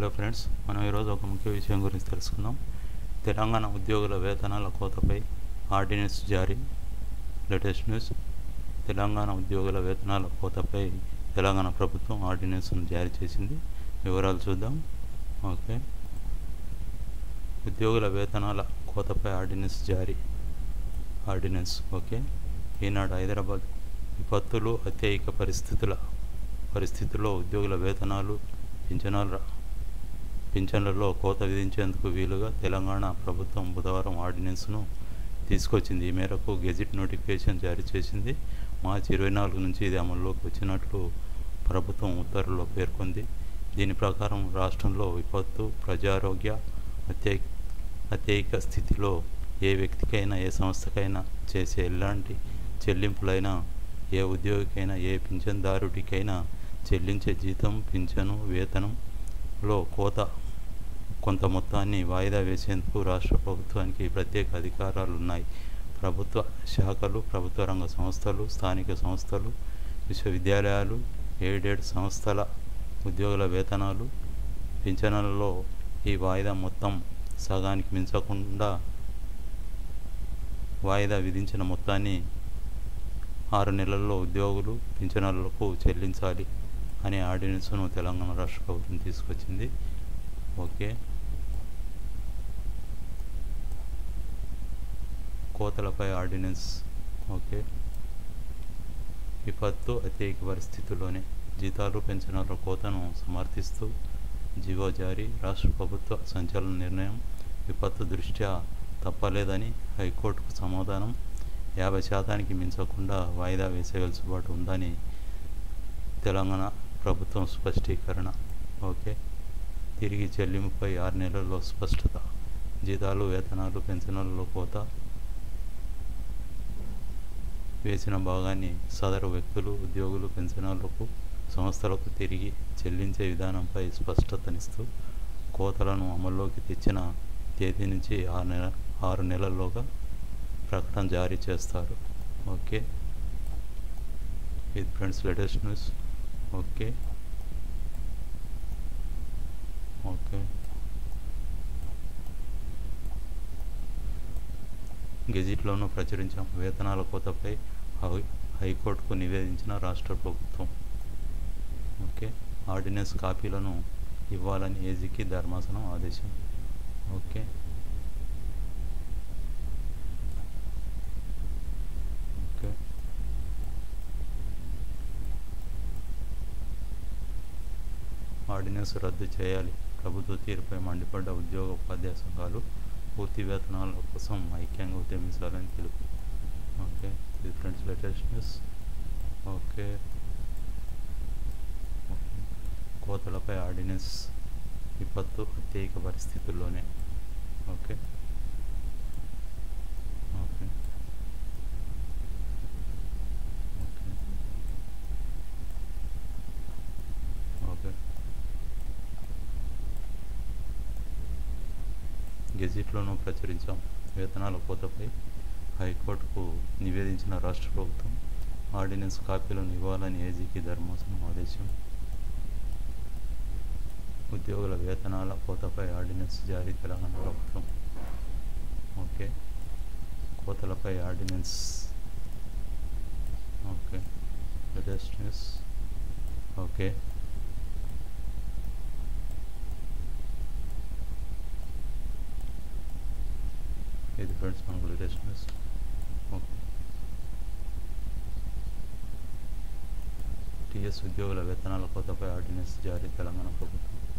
hello friends మనం ఈరోజు ఒక ముఖ్య విషయం గురించి తెలుసుకుందాం తెలంగాణ ఉద్యోగుల వేతనాల కోతపై ఆర్డినెన్స్ జారీ లేటెస్ట్ న్యూస్ తెలంగాణ ఉద్యోగుల వేతనాల కోతపై తెలంగాణ ప్రభుత్వం ఆర్డినెన్స్ను జారీ చేసింది వివరాలు చూద్దాం ఓకే ఉద్యోగుల వేతనాల కోతపై ఆర్డినెన్స్ జారీ ఆర్డినెన్స్ ఓకే ఈనాడు హైదరాబాద్ విపత్తులు అత్యయిక పరిస్థితుల పరిస్థితుల్లో ఉద్యోగుల వేతనాలు పింఛనాల పింఛన్లలో కోత విధించేందుకు వీలుగా తెలంగాణ ప్రభుత్వం బుధవారం ఆర్డినెన్స్ను తీసుకొచ్చింది ఈ మేరకు గెజిట్ నోటిఫికేషన్ జారీ చేసింది మార్చి ఇరవై నాలుగు నుంచి ఇది అమల్లోకి వచ్చినట్లు ప్రభుత్వం ఉత్తర్వుల్లో పేర్కొంది దీని ప్రకారం రాష్ట్రంలో విపత్తు ప్రజారోగ్య అత్యై అత్యయిక స్థితిలో ఏ వ్యక్తికైనా ఏ సంస్థకైనా చేసే ఎలాంటి చెల్లింపులైనా ఏ ఉద్యోగికైనా ఏ పింఛన్దారుడికైనా చెల్లించే జీతం పింఛను వేతనంలో కోత కొంత మొత్తాన్ని వాయిదా వేసేందుకు రాష్ట్ర ప్రభుత్వానికి ప్రత్యేక అధికారాలు ఉన్నాయి ప్రభుత్వ శాఖలు ప్రభుత్వ రంగ సంస్థలు స్థానిక సంస్థలు విశ్వవిద్యాలయాలు ఎయిడెడ్ సంస్థల ఉద్యోగుల వేతనాలు పింఛన్లలో ఈ వాయిదా మొత్తం సగానికి మించకుండా వాయిదా విధించిన మొత్తాన్ని ఆరు నెలల్లో ఉద్యోగులు పింఛనర్లకు చెల్లించాలి అనే ఆర్డినెన్స్ను తెలంగాణ రాష్ట్ర ప్రభుత్వం తీసుకొచ్చింది ఓకే కోతలపై ఆర్డినెన్స్ ఓకే విపత్తు అత్యయిక పరిస్థితుల్లోనే జీతాలు పెన్షనర్ల కోతను సమర్థిస్తూ జీవో జారీ రాష్ట్ర ప్రభుత్వ సంచలన నిర్ణయం విపత్తు దృష్ట్యా తప్పలేదని హైకోర్టుకు సమాధానం యాభై శాతానికి మించకుండా వాయిదా వేసే వెసులుబాటు ఉందని తెలంగాణ ప్రభుత్వం స్పష్టీకరణ ఓకే తిరిగి చెల్లింపుపై ఆరు నెలల్లో స్పష్టత జీతాలు వేతనాలు పెన్షన్లలో కోత వేసిన భాగాన్ని సదరు వ్యక్తులు ఉద్యోగులు పెన్షనర్లకు సంస్థలకు తిరిగి చెల్లించే విధానంపై స్పష్టతనిస్తూ కోతలను అమల్లోకి తెచ్చిన తేదీ నుంచి ఆరు నెల ఆరు నెలల్లోగా ప్రకటన జారీ చేస్తారు ఓకే ఇది friends latest news okay okay గెజిట్లోనూ ప్రచురించాం వేతనాల కోతపై హై హైకోర్టుకు నివేదించిన రాష్ట్ర ప్రభుత్వం ఓకే ఆర్డినెన్స్ కాపీలను ఇవ్వాలని ఏజీకి ధర్మాసనం ఆదేశం ఓకే ఓకే ఆర్డినెన్స్ రద్దు చేయాలి ప్రభుత్వ తీరుపై మండిపడ్డ ఉద్యోగ ఉపాధ్యాయ సంఘాలు పూర్తి వేతనాల కోసం ఐక్యంగా ఉద్యమించాలని తెలుపు ఓకే ఇది friends latest news okay okay కోతలపై ఆర్డినెన్స్ విపత్తు అత్యయిక పరిస్థితుల్లోనే ఓకే ఓకే ఓకే ఓకే గెజిట్లోనూ ప్రచురించాం వేతనాల కోతపై హైకోర్టుకు నివేదించిన రాష్ట్ర ప్రభుత్వం ఆర్డినెన్స్ కాపీలను ఇవ్వాలని ఏజీకి ధర్మాసనం ఆదేశం ఉద్యోగుల వేతనాల కోతపై ఆర్డినెన్స్ జారీ తెలంగాణ ప్రభుత్వం ఓకే కోతలపై ordinance okay latest news okay ఇది ఫ్రెండ్స్ మనకు లేటెస్ట్ న్యూస్ ఓకే టీఎస్ ఉద్యోగుల వేతనాల కోతపై ఆర్డినెన్స్ జారీ తెలంగాణ ప్రభుత్వం